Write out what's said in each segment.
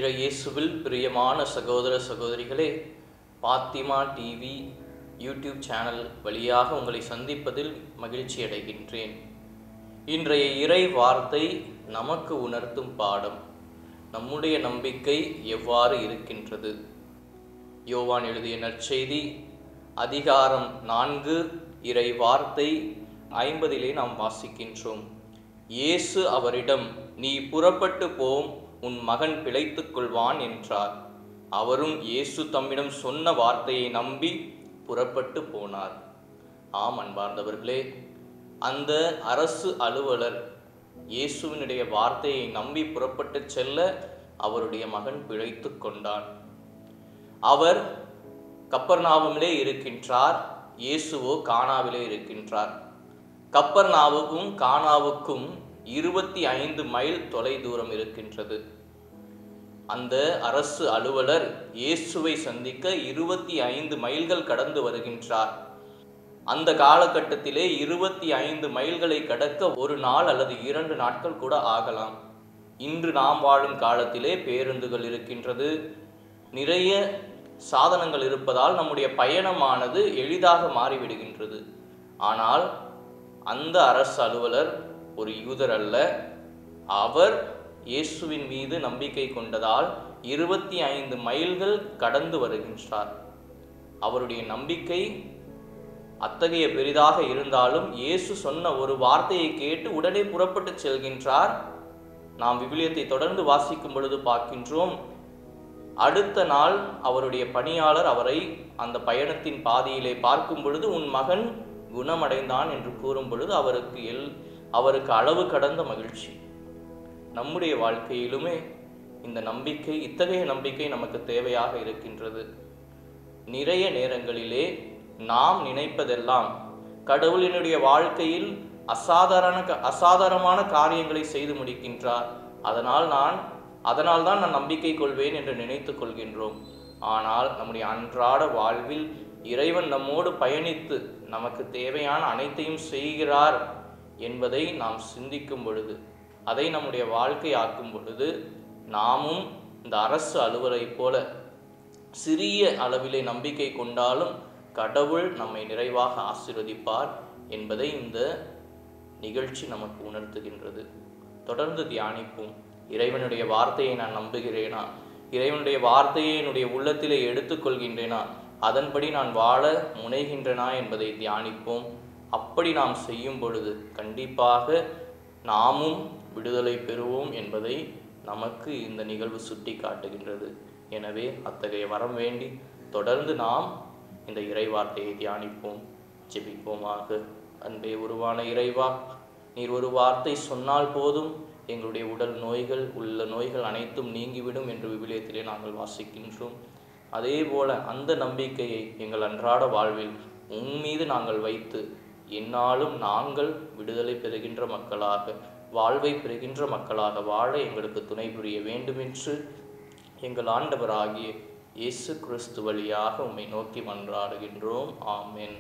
இறை இயேசுவில் பிரியமான சகோதர சகோதரிகளே பாத்திமா டிவி யூடியூப் சேனல் வழியாக உங்களை சந்திப்பதில் மகிழ்ச்சி அடைகின்றேன் இன்றைய இறை வார்த்தை நமக்கு உணர்த்தும் பாடம் நம்முடைய நம்பிக்கை எவ்வாறு இருக்கின்றது யோவான் எழுதிய நற்செய்தி அதிகாரம் நான்கு இறை வார்த்தை ஐம்பதிலே நாம் வாசிக்கின்றோம் இயேசு அவரிடம் நீ புறப்பட்டு போம் உன் மகன் பிழைத்துக் கொள்வான் என்றார் அவரும் இயேசு தம்மிடம் சொன்ன வார்த்தையை நம்பி புறப்பட்டு போனார் ஆம் அன்பார்ந்தவர்களே அந்த அரசு அலுவலர் இயேசுவினுடைய வார்த்தையை நம்பி புறப்பட்டு செல்ல அவருடைய மகன் பிழைத்துக் கொண்டான் அவர் கப்பர்நாவுமிலே இருக்கின்றார் இயேசுவோ கானாவிலே இருக்கின்றார் கப்பர்நாவுக்கும் கானாவுக்கும் இருபத்தி ஐந்து மைல் தொலை தூரம் இருக்கின்றது அந்த அரசு அலுவலர் இயேசுவை சந்திக்க இருபத்தி ஐந்து மைல்கள் கடந்து வருகின்றார் அந்த காலகட்டத்திலே இருபத்தி ஐந்து மைல்களை கடக்க ஒரு நாள் அல்லது இரண்டு நாட்கள் கூட ஆகலாம் இன்று நாம் வாழும் காலத்திலே பேருந்துகள் இருக்கின்றது நிறைய சாதனங்கள் இருப்பதால் நம்முடைய பயணமானது எளிதாக மாறிவிடுகின்றது ஆனால் அந்த அரசு அலுவலர் ஒரு யூதர் அல்ல அவர் இயேசுவின் மீது நம்பிக்கை கொண்டதால் இருபத்தி ஐந்து மைல்கள் கடந்து வருகின்றார் அவருடைய நம்பிக்கை அத்தகைய பெரிதாக இருந்தாலும் இயேசு சொன்ன ஒரு வார்த்தையை கேட்டு உடனே புறப்பட்டு செல்கின்றார் நாம் விவிலியத்தை தொடர்ந்து வாசிக்கும் பொழுது பார்க்கின்றோம் அடுத்த நாள் அவருடைய பணியாளர் அவரை அந்த பயணத்தின் பாதியிலே பார்க்கும் பொழுது உன் மகன் குணமடைந்தான் என்று கூறும் பொழுது அவருக்கு எல் அவருக்கு அளவு கடந்த மகிழ்ச்சி நம்முடைய வாழ்க்கையிலுமே இந்த நம்பிக்கை இத்தகைய நம்பிக்கை நமக்கு தேவையாக இருக்கின்றது நிறைய நேரங்களிலே நாம் நினைப்பதெல்லாம் கடவுளினுடைய வாழ்க்கையில் அசாதாரண அசாதாரணமான காரியங்களை செய்து முடிக்கின்றார் அதனால் நான் அதனால் தான் நான் நம்பிக்கை கொள்வேன் என்று நினைத்து கொள்கின்றோம் ஆனால் நம்முடைய அன்றாட வாழ்வில் இறைவன் நம்மோடு பயணித்து நமக்கு தேவையான அனைத்தையும் செய்கிறார் என்பதை நாம் சிந்திக்கும் பொழுது அதை நம்முடைய வாழ்க்கை ஆக்கும் பொழுது நாமும் இந்த அரசு அலுவலை போல சிறிய அளவிலே நம்பிக்கை கொண்டாலும் கடவுள் நம்மை நிறைவாக ஆசீர்வதிப்பார் என்பதை இந்த நிகழ்ச்சி நமக்கு உணர்த்துகின்றது தொடர்ந்து தியானிப்போம் இறைவனுடைய வார்த்தையை நான் நம்புகிறேனா இறைவனுடைய வார்த்தையை என்னுடைய உள்ளத்திலே எடுத்துக்கொள்கின்றேனா அதன்படி நான் வாழ முனைகின்றனா என்பதை தியானிப்போம் அப்படி நாம் செய்யும் பொழுது கண்டிப்பாக நாமும் விடுதலை பெறுவோம் என்பதை நமக்கு இந்த நிகழ்வு சுட்டி காட்டுகின்றது எனவே அத்தகைய வரம் வேண்டி தொடர்ந்து நாம் இந்த இறை வார்த்தையை தியானிப்போம் ஜெபிப்போமாக அன்பே உருவான இறைவா நீர் ஒரு வார்த்தை சொன்னால் போதும் எங்களுடைய உடல் நோய்கள் உள்ள நோய்கள் அனைத்தும் நீங்கிவிடும் என்று விவிலியத்திலே நாங்கள் வாசிக்கின்றோம் அதே போல அந்த நம்பிக்கையை எங்கள் அன்றாட வாழ்வில் உன் மீது நாங்கள் வைத்து என்னாலும் நாங்கள் விடுதலை பெறுகின்ற மக்களாக வாழ்வை பெறுகின்ற மக்களாக வாழ எங்களுக்கு துணை புரிய வேண்டுமென்று எங்கள் ஆண்டவராகிய இயேசு கிறிஸ்து வழியாக உம்மை நோக்கி மன்றாடுகின்றோம் ஆமென்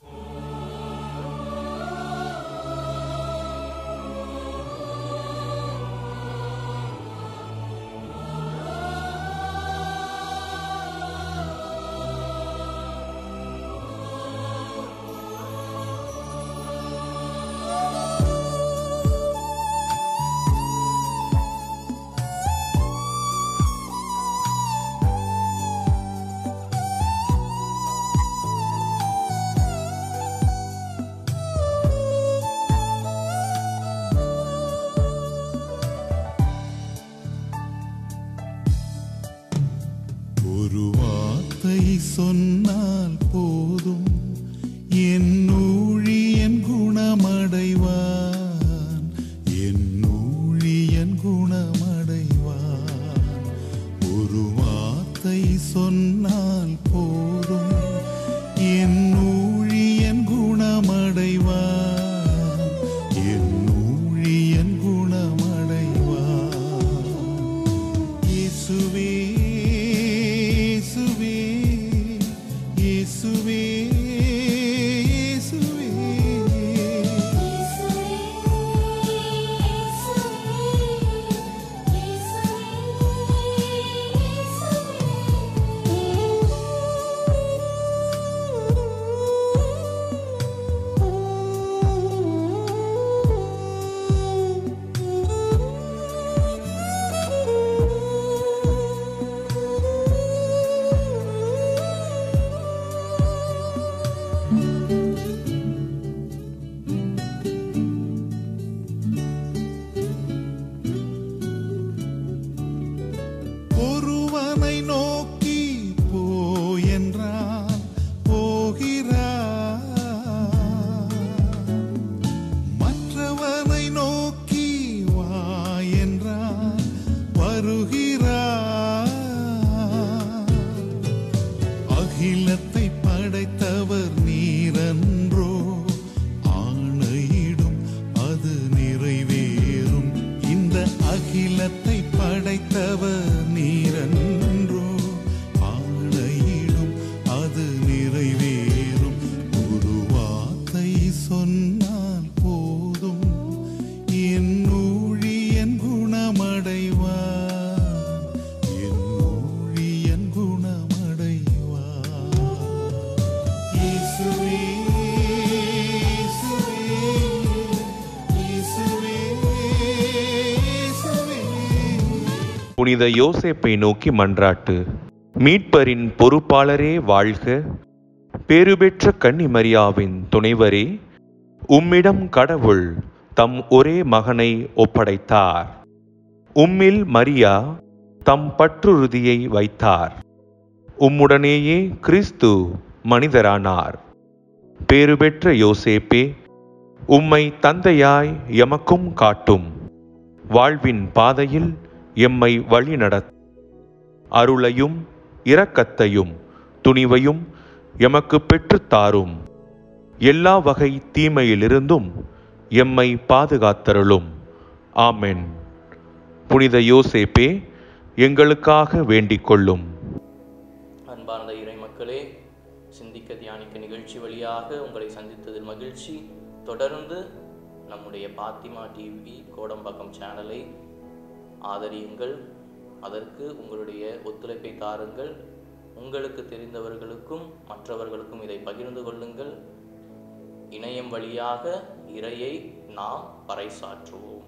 ஒரு வார்த்தை சொன்னால் போதும் என் ஊழியன் குணமடைவான் என் ஊழியன் குணமடைவான் ஒரு வார்த்தை சொன்னால் போதும் என் ஊழியன் குணமடைவான் என் ஊழியன் குணமடைவான் இயேசுவே இயேசுவே இயேசுவே இயேசுவே புனித யோசேப்பை நோக்கி மன்றாட்டு மீட்பரின் பொறுப்பாளரே வாழ்க பேறுபெற்ற கன்னிமரியாவின் துணைவரே உம்மிடம் கடவுள் தம் ஒரே மகனை ஒப்படைத்தார் உம்மில் மரியா தம் பற்றுறுதியை வைத்தார் உம்முடனேயே கிறிஸ்து மனிதரானார் பேறுபெற்ற யோசேப்பே உம்மை தந்தையாய் எமக்கும் காட்டும் வாழ்வின் பாதையில் எம்மை வழிநடத் அருளையும் இரக்கத்தையும் துணிவையும் எமக்கு பெற்றுத் தாரும் எல்லா வகை தீமையிலிருந்தும் எம்மை பாதுகாத்தருளும் ஆமென் புனித யோசேப்பே எங்களுக்காக வேண்டிக் கொள்ளும் அன்பார்ந்த இறை மக்களே சிந்திக்க தியானிக்க நிகழ்ச்சி வழியாக உங்களை சந்தித்ததில் மகிழ்ச்சி தொடர்ந்து நம்முடைய பாத்திமா டிவி கோடம்பாக்கம் சேனலை ஆதரியுங்கள் அதற்கு உங்களுடைய ஒத்துழைப்பை தாருங்கள் உங்களுக்கு தெரிந்தவர்களுக்கும் மற்றவர்களுக்கும் இதை பகிர்ந்து கொள்ளுங்கள் இணையம் வழியாக இறையை நாம் பறைசாற்றுவோம்